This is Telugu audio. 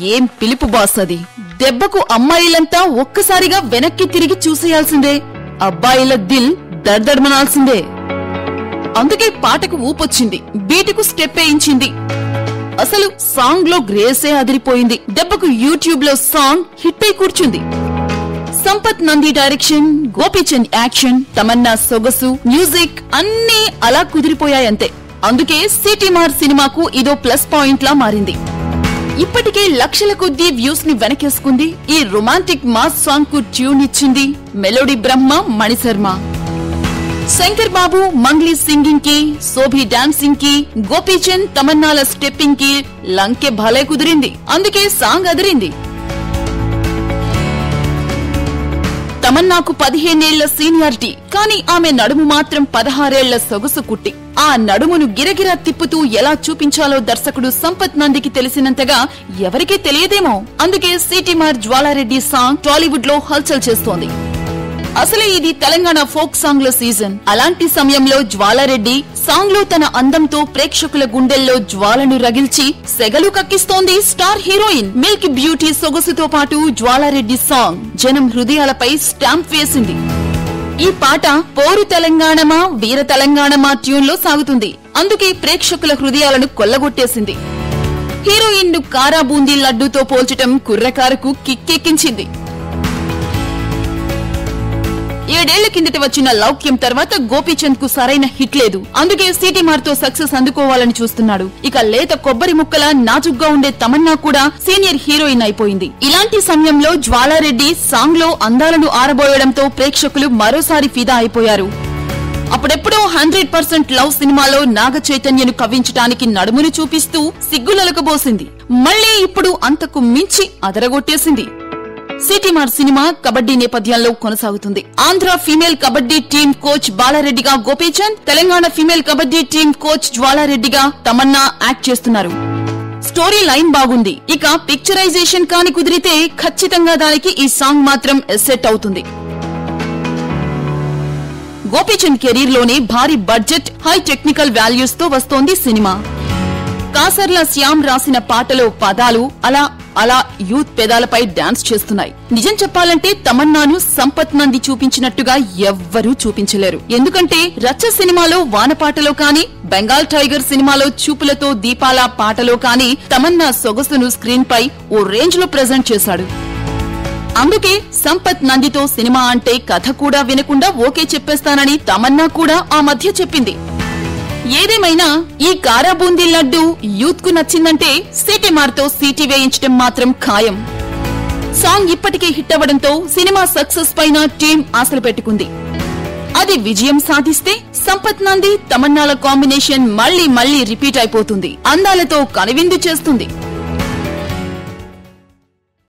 ఏం పిలుపు బాస్ అది దెబ్బకు అమ్మాయిలంతా ఒక్కసారిగా వెనక్కి తిరిగి చూసేయాల్సిందే అబ్బాయిల దిల్ దర్దర్మనాల్సిందే అందుకే పాటకు ఊపొచ్చింది బీటుకు స్టెప్ వేయించింది అసలు సాంగ్ లో గ్రేసే అదిరిపోయింది దెబ్బకు యూట్యూబ్ లో సాంగ్ హిట్ అయి కూర్చుంది సంపత్ నంది డైరెక్షన్ గోపీచంద్ యాక్షన్ తమన్నా సొగసు మ్యూజిక్ అన్నీ అలా కుదిరిపోయాయంతే అందుకే సిటీమార్ సినిమాకు ఇదో ప్లస్ పాయింట్ లా మారింది ఇప్పటికే లక్షల కొద్దీ వ్యూస్ ని వెనకేసుకుంది ఈ రొమాంటిక్ మాస్ సాంగ్ కు ట్యూన్ ఇచ్చింది మెలోడీ బ్రహ్మ మణిశర్మ శంకర్ బాబు మంగ్లీ సింగింగ్ కి శోభి డాన్సింగ్ కి గోపీచంద్ తమన్నాల స్టెప్పింగ్ కి లంకె భలే కుదిరింది అందుకే సాంగ్ అదిరింది తమన్నాకు పదిహేనేళ్ల సీనియారిటీ కానీ ఆమె నడుము మాత్రం పదహారేళ్ల సొగసు కుట్టి ఆ నడుమును గిరగిరా తిప్పుతూ ఎలా చూపించాలో దర్శకుడు సంపత్ నందికి తెలిసినంతగా ఎవరికీ తెలియదేమో అందుకే సిటీమార్ జ్వాలారెడ్డి సాంగ్ టాలీవుడ్ లో హల్చల్ చేస్తోంది అసలే ఇది తెలంగాణ ఫోక్ సాంగ్ల సీజన్ అలాంటి సమయంలో జ్వాలారెడ్డి సాంగ్ లో తన అందంతో ప్రేక్షకుల గుండెల్లో జ్వాలను రగిల్చి సెగలు కక్కిస్తోంది స్టార్ హీరోయిన్ మిల్క్ బ్యూటీ సొగసుతో పాటు జ్వాలారెడ్డి సాంగ్ జనం హృదయాలపై స్టాంప్ వేసింది ఈ పాట పోరు తెలంగాణమా వీర తెలంగాణమా ట్యూన్ లో సాగుతుంది అందుకే ప్రేక్షకుల హృదయాలను కొల్లగొట్టేసింది హీరోయిన్ ను కారా బూందీ లడ్డూతో పోల్చటం కుర్రకారుకు కిక్కెక్కించింది ఏడేళ్ల కిందట వచ్చిన లౌక్యం తర్వాత గోపీచంద్ కు సరైన హిట్ లేదు అందుకే సిటీమార్ తో సక్సెస్ అందుకోవాలని చూస్తున్నాడు ఇక లేత కొబ్బరి ముక్కల నాజుగ్గా ఉండే తమన్నా కూడా సీనియర్ హీరోయిన్ అయిపోయింది ఇలాంటి సమయంలో జ్వాలారెడ్డి సాంగ్ లో అందాలను ఆరబోయడంతో ప్రేక్షకులు మరోసారి ఫిదా అయిపోయారు అప్పుడెప్పుడో హండ్రెడ్ పర్సెంట్ లవ్ సినిమాలో నాగ చైతన్యను కవ్వించడానికి నడుమును చూపిస్తూ సిగ్గులలకబోసింది మళ్లీ ఇప్పుడు అంతకు మించి అదరగొట్టేసింది సిటీమార్ సినిమా కబడ్డీ నేపథ్యంలో కొనసాగుతుంది Andhra female kabaddi team coach బాలారెడ్డిగా Gopichand Telangana female kabaddi team coach జ్వాలారెడ్డిగా తమన్నా యాక్ట్ చేస్తున్నారు స్టోరీ లైన్ బాగుంది ఇక పిక్చరైజేషన్ కాని కుదిరితే ఖచ్చితంగా దానికి ఈ సాంగ్ మాత్రం ఎసెట్ అవుతుంది గోపీచంద్ కెరీర్ లోనే భారీ బడ్జెట్ హై టెక్నికల్ వాల్యూస్ తో వస్తోంది సినిమా కాసర్ల శ్యామ్ రాసిన పాటలో పదాలు అలా అలా యూత్ పెదాలపై డాన్స్ చేస్తున్నాయి నిజం చెప్పాలంటే తమన్నాను సంపత్ నంది చూపించినట్టుగా ఎవ్వరూ చూపించలేరు ఎందుకంటే రచ్చ సినిమాలో వానపాటలో కాని బెంగాల్ టైగర్ సినిమాలో చూపులతో దీపాల పాటలో కాని తమన్నా సొగసును స్క్రీన్ పై ఓ రేంజ్ లో ప్రెజెంట్ చేశాడు అందుకే సంపత్ నందితో సినిమా అంటే కథ కూడా వినకుండా ఓకే చెప్పేస్తానని తమన్నా కూడా ఆ మధ్య చెప్పింది ఏదేమైనా ఈ కారా బూందీ లడ్డు యూత్ కు నచ్చిందంటే సిటీమార్తో సీటీ వేయించడం మాత్రం ఖాయం సాంగ్ ఇప్పటికే హిట్ అవ్వడంతో సినిమా సక్సెస్ పైన టీం ఆశలు పెట్టుకుంది అది విజయం సాధిస్తే సంపత్ నంది తమన్నాల కాంబినేషన్ మళ్లీ మళ్లీ రిపీట్ అయిపోతుంది అందాలతో కనువిందు చేస్తుంది